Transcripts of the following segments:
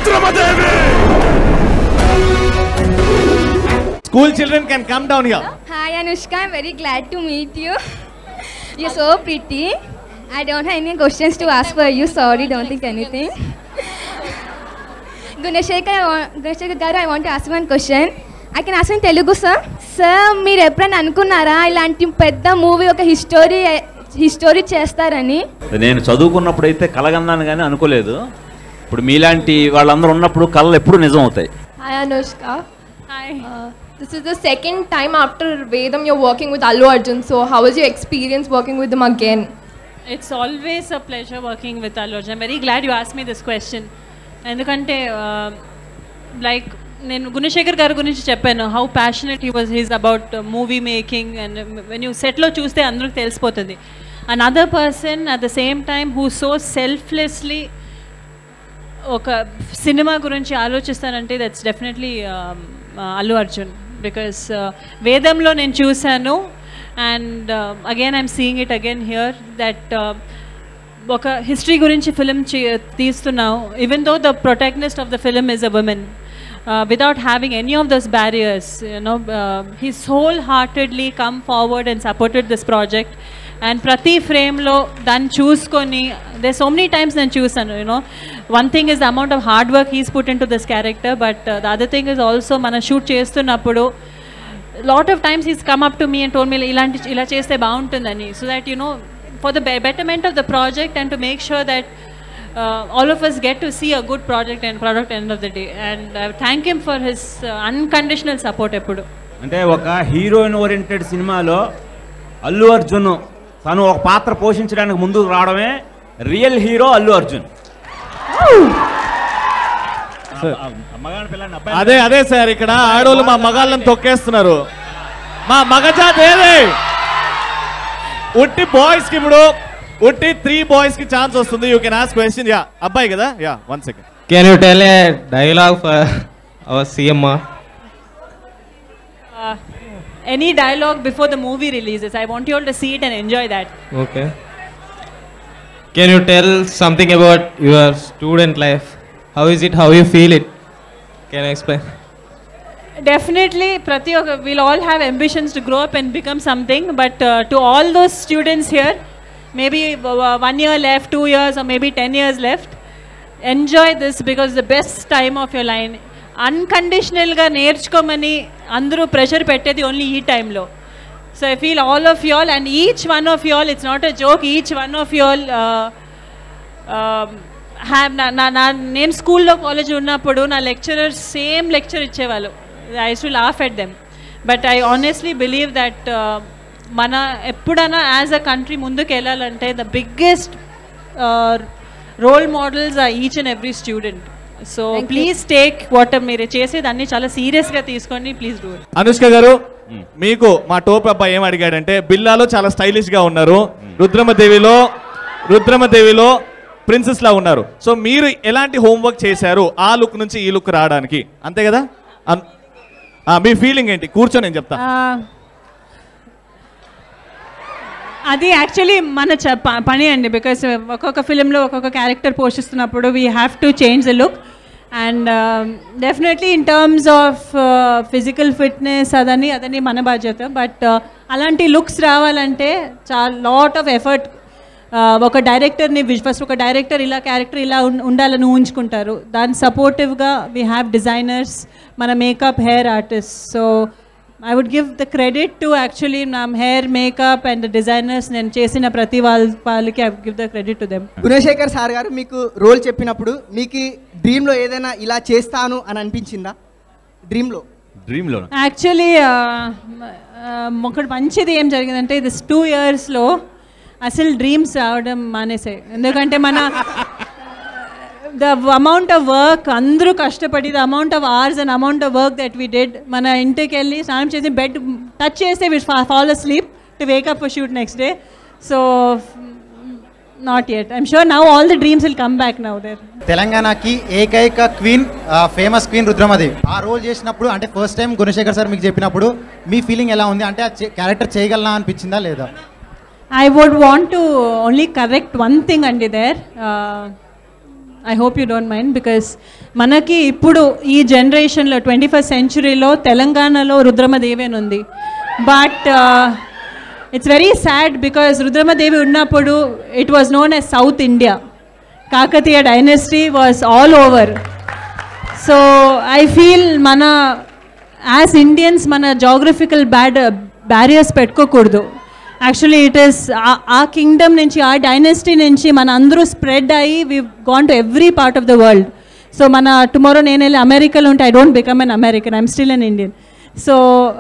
Rudramadevi school children can come down here Hi Anushka, I'm very glad to meet you. You're so pretty. I don't have any questions to ask for you. Sorry, don't think anything. Gunashekar, I want, Gunashekar garu, I want to ask one question. I can ask in Telugu, sir. Sir మీరు ఎప్పుడైనా అనుకున్నారా ఇలాంటి పెద్ద movie ఒక history history చేస్తారని నేను చదువుకున్నప్పుడైతే కలగన్నాను కానీ అనుకోలేదు ఇప్పుడు మీలాంటి వాళ్ళందరూ ఉన్నప్పుడు కళలు ఎప్పుడు నిజం అవుతాయి Hi Anushka. Hi. Uh, this is the second time after Vedam you're working with Allu Arjun. So how was your experience working with him again? It's always a pleasure working with Allu Arjun. I'm very glad you asked me this question. ఎందుకంటే like నేను గుణశేఖర్ గారి గురించి చెప్పాను how passionate he was he's about movie making and when you సెట్లో చూస్తే అందరికి తెలిసిపోతుంది and other person at the same time who so సెల్ఫ్లెస్లీ ఒక సినిమా గురించి ఆలోచిస్తానంటే that's definitely Allu Arjun because వేదంలో నేను చూశాను and again I'm seeing it again here that ఒక హిస్టరీ గురించి ఫిలిం తీస్తున్నావు even though the protagonist of the film is a women without having any of those barriers you know he's whole heartedly come forward and supported this project and ప్రతి ఫ్రేమ్లో దాన్ని చూసుకొని they so many times నేను చూసాను you know one thing is the amount of hard work he's put in to this character but the other thing is also మనం shoot చేస్తున్నప్పుడు lot of times is come up to me and told me ఇలాంటి ఇలా చేస్తే బాగుంటుందని so that you know for the betterment of the project and to make sure that all of us get to see a good project and product end of the day and thank him for his unconditional support ఎప్పుడు అంటే ఒక heroine oriented సినిమాలో అల్లు అర్జున్ తను ఒక పాత్ర పోషించడానికి ముందుకు రావడమే రియల్ హీరో అల్లు అర్జున్ మగాడి పిల్లని అబ్బాయి అదే అదే సార్ ఇక్కడ ఆడోళ్ళు మా మగాళ్ళని తొక్కేస్తున్నారు మా మగజాతి ఏది ఉట్టి బాయ్స్ కి ఇప్పుడు ఉట్టి త్రీ బాయ్స్ కి ఛాన్స్ వస్తుంది you can ask question yeah అబ్బాయి కదా yeah one second Can you tell a dialogue for our CM? uh, any dialogue before the movie releases. I want you all to see it and enjoy that. Okay. Can you tell something about your student life? How is it? How you feel it? Can you explain? Definitely, Prati, we'll all have ambitions to grow up and become something. But uh, to all those students here, maybe uh, one year left, two years, or maybe 10 years left, enjoy this because the best time of your line. అన్కండిషనల్గా నేర్చుకోమని అందరూ pressure పెట్టేది only ఈ టైంలో so I feel all of you all and each one of you all it's not a joke each one of you all have నా నా నా నేను స్కూల్లో కాలేజ్ ఉన్నప్పుడు నా లెక్చరర్ సేమ్ లెక్చర్ ఇచ్చేవాళ్ళు I to laugh at them but I honestly believe that మన ఎప్పుడైనా యాజ్ అ కంట్రీ ముందుకు వెళ్ళాలంటే ద బిగ్గెస్ట్ రోల్ మోడల్స్ ఆ each and every student so please take what మీరు చేసేదాన్ని చాలా సీరియస్గా తీసుకోండి ప్లీజ్ డూ ఇట్ అనుష్క గారు మీకు మా టోప్ అబ్బాయి ఏం అడిగాడంటే బిల్లాలో చాలా స్టైలిష్ గా ఉన్నారు రుద్రమదేవిలో రుద్రమదేవిలో ప్రిన్సెస్ లా ఉన్నారు సో మీరు ఎలాంటి హోంవర్క్ చేశారు ఆ లుక్ నుంచి ఈ లుక్ రావడానికి అంతే కదా అన్- ఆ, మీ ఫీలింగ్ ఏంటి కూర్చొని నేను చెప్తా అది యాక్చువల్లీ మన చ- ప- పని అండి బికాస్ ఒక్కొక్క ఫిలింలో ఒక్కొక్క క్యారెక్టర్ పోషిస్తున్నప్పుడు we have to change the look and definitely in terms of physical fitness అదని అదని మన బాధ్యత బట్ అలాంటి లుక్స్ రావాలంటే చాలా లాట్ ఆఫ్ ఎఫర్ట్ ఒక డైరెక్టర్ని ఫస్ట్ ఒక డైరెక్టర్ ఇలా క్యారెక్టర్ ఇలా ఉం- ఉండాలని ఊహించుకుంటారు దాని సపోర్టివ్గా వీ హ్యావ్ డిజైనర్స్ మన makeup hair artist so I would give the credit to actually నా హెయిర్ మేకప్ అండ్ డిజైనర్స్ నేను చేసిన ప్రతి వాళ్ళ వాళ్ళకి I give the credit to them Gunasekhar sir garu మీకు రోల్ చెప్పినప్పుడు మీకు డ్రీమ్లో ఏదైనా ఇలా చేస్తాను అని అనిపించిందా డ్రీమ్లో డ్రీమ్లో యాక్చువల్లీ ఒకటి మంచిది ఏం జరిగిందంటే ఇది టూ ఇయర్స్లో అసలు డ్రీమ్స్ రావడం మానేసాయి ఎందుకంటే మన ద అమౌంట్ ఆఫ్ వర్క్ అందరూ కష్టపడి the amount of hours and amount of work that we dead మన ఇంటికి వెళ్ళి స్నానం చేసి బెడ్ టచ్ చేస్తే we fall sleep to wake up shoot next day so not yet I'm sure now all the dreams will come back now there తెలంగాణకి ఏకైక queen famous queen Rudramadevi ఆ role చేసినప్పుడు అంటే ఫస్ట్ టైం గుణశేఖర్ సార్ మీకు చెప్పినప్పుడు మీ feeling ఎలా ఉంది అంటే ఆ క్యారెక్టర్ చేయగలనా అనిపించిందా లేదా I would want to only correct one thing under there. Uh, I hope you don't mind because మనకి ఇప్పుడు ఈ జనరేషన్లో ట్వంటీ ఫస్ట్ సెంచురీలో తెలంగాణలో రుద్రమదేవి అని ఉంది but it's very sad because Rudramadevi ఉన్నప్పుడు it was known as south India Kakatiya dynasty was all over so I feel మన as Indians మన జాగ్రఫికల్ బ్యాడ్ బ్యారియర్స్ పెట్టుకోకూడదు యాక్చువల్లీ ఇట్ ఈస్ ఆ కింగ్డమ్ నుంచి ఆ డైనెస్టీ నుంచి మన అందరూ స్ప్రెడ్ అయ్యి we gone to every part of the world so మన టుమారో నేను వెళ్ళి అమెరికాలో ఉంటే I don't become an American I'm still an Indian so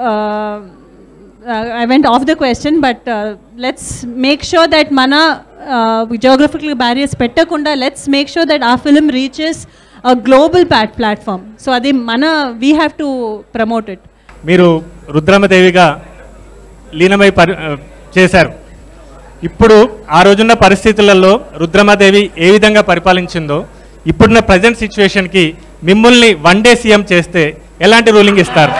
I went off the question but let's make sure that మన geographical barriers పెట్టకుండా let's make sure that ఆ film reaches a global plat platform so అది మన we have to promote it మీరు రుద్రమదేవిగా లీనమై పరి ఆ, చేశారు ఇప్పుడు ఆ రోజున్న పరిస్థితులలో రుద్రమదేవి ఏ విధంగా పరిపాలించిందో ఇప్పుడున్న ప్రజెంట్ సిచ్యువేషన్కి మిమ్మల్ని వన్ డే సీఎం చేస్తే ఎలాంటి రూలింగ్ ఇస్తారు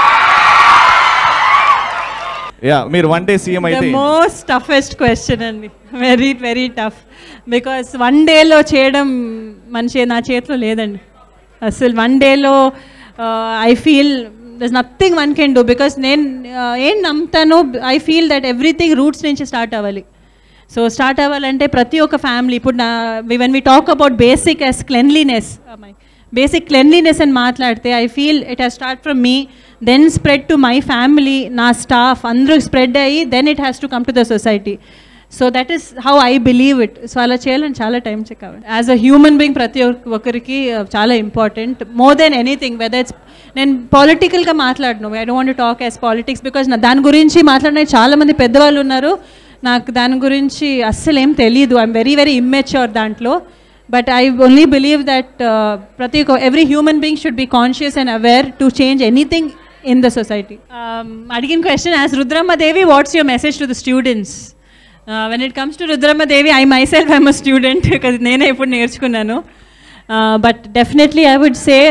యా మీరు వన్ డే సీఎం ద అయితే మోస్ట్ టఫెస్ట్ క్వశ్చన్ అండి very very tough because one డేలో చేయడం మనిషి నా చేతిలో లేదండి అసలు వన్ డేలో I feel thus nothing one can do because నేను uh, ఏం నమ్ముతాను I feel that everything roots నుంచి స్టార్ట్ అవ్వాలి సో స్టార్ట్ అవ్వాలంటే ప్రతి ఒక్క ఫ్యామిలీ ఇప్పుడు నా when we talk about basics cleanliness basic cleanliness అని మాట్లాడితే I feel it has start from me then spread to my family నా స్టాఫ్ అందరూ స్ప్రెడ్ అయ్యి then it has to come to the society so that is how I believe it so అలా చేయాలని చాలా time check అవ్వండి as a human being ప్రతి ఒక్క- ఒక్కరికి uh, చాలా important more than anything whether it's నేను పొలిటికల్గా మాట్లాడను I don't talk as politics because దాని గురించి మాట్లాడిన చాలా మంది పెద్దవాళ్ళు ఉన్నారు నాకు దాని గురించి అస్సలు ఏం తెలియదు ఐఎమ్ వెరీ వెరీ ఇమ్మెచ్యూర్ దాంట్లో but I only believe that ప్రతి ఒక్క every human being should be conscious and aware to change anything in the society అడిగిన question as Rudramma Devi what's your message to the students when it comes to Rudramma Devi I myself I'm a student because నేనే ఇప్పుడు నేర్చుకున్నాను but definitely I would say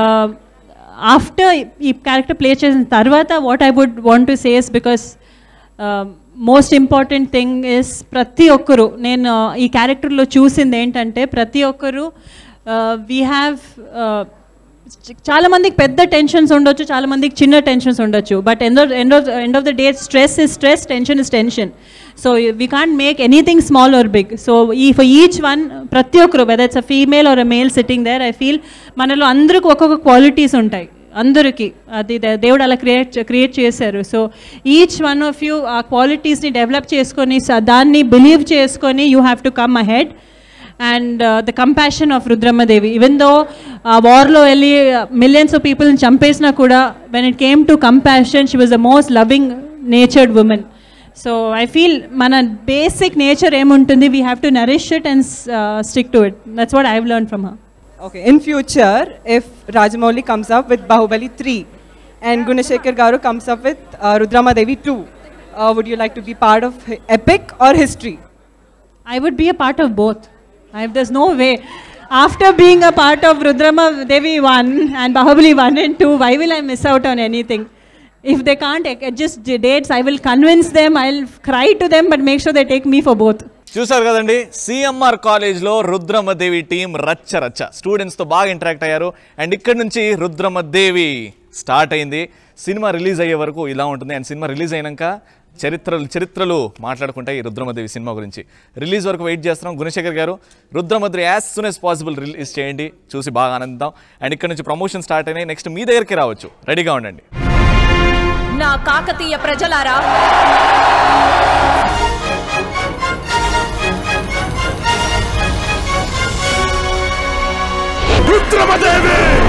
after ఈ character play చేసిన తర్వాత what I would want to says because most important thing is ప్రతి ఒక్కరు నేను ఈ క్యారెక్టర్లో చూసింది ఏంటంటే ప్రతి ఒక్కరు వీ హ్యావ్ చాలా మందికి పెద్ద టెన్షన్స్ ఉండొచ్చు చాలా మందికి చిన్న టెన్షన్స్ ఉండొచ్చు but end end of end of the day stress is stress tension is tension so we can't make anything small or big so ఈ ఫర్ ఈచ్ వన్ ప్రతి ఒక్కరు whether it's a female or a male sitting there I feel మనలో అందరికి ఒక్కొక్క qualities ఉంటాయి అందరికీ అది దే- దేవుడు అలా క్రియేట్ క్రియేట్ చేశారు so each one of you ఆ క్వాలిటీస్ని డెవలప్ చేసుకొని స- దాన్ని బిలీవ్ చేసుకొని you have to come ahead and the compassion of Rudrammadevi even though ఆ వార్లో వెళ్ళి మిలియన్స్ ఆఫ్ పీపుల్ని చంపేసినా కూడా when it came to compassion she was the most loving natured woman so I feel మన బేసిక్ నేచర్ ఏముంటుంది we have to nourish it and stick to it that's what I learn from her Okay, in future, if Rajamouli comes up with Bahubali 3 and Gunashekar Garu comes up with uh, Rudrama Devi 2, uh, would you like to be part of hi- epic or history? I would be a part of both. I, there's no way. After being a part of Rudrama Devi 1 and Bahubali 1 and 2, why will I miss out on anything? If they can't ac- adjust the dates, I will convince them, I'll cry to them, but make sure they take me for both. చూసారు కదండి CMR కాలేజ్లో Rudramadevi team రచ్చ రచ్చ స్టూడెంట్స్తో బాగా interact అయ్యారు and ఇక్కడ నుంచి Rudramadevi start అయింది సినిమా రిలీజ్ అయ్యే వరకు ఇలా ఉంటుంది అండ్ సినిమా రిలీజ్ అయినాక చరిత్రలు చరిత్రలు మాట్లాడుకుంటాయి ఈ రుద్రమదేవి సినిమా గురించి రిలీజ్ వరకు వెయిట్ చేస్తున్నాం Gunasekhar garu Rudramadevi as soon as possible release చేయండి చూసి బాగా ఆనందిద్దాం అండ్ ఇక్కడ నుంచి ప్రమోషన్ స్టార్ట్ అయినాయి నెక్స్ట్ మీ దగ్గరికి రావచ్చు రెడీగా ఉండండి నా కాకతీయ ప్రజలారా రుద్రమదేవి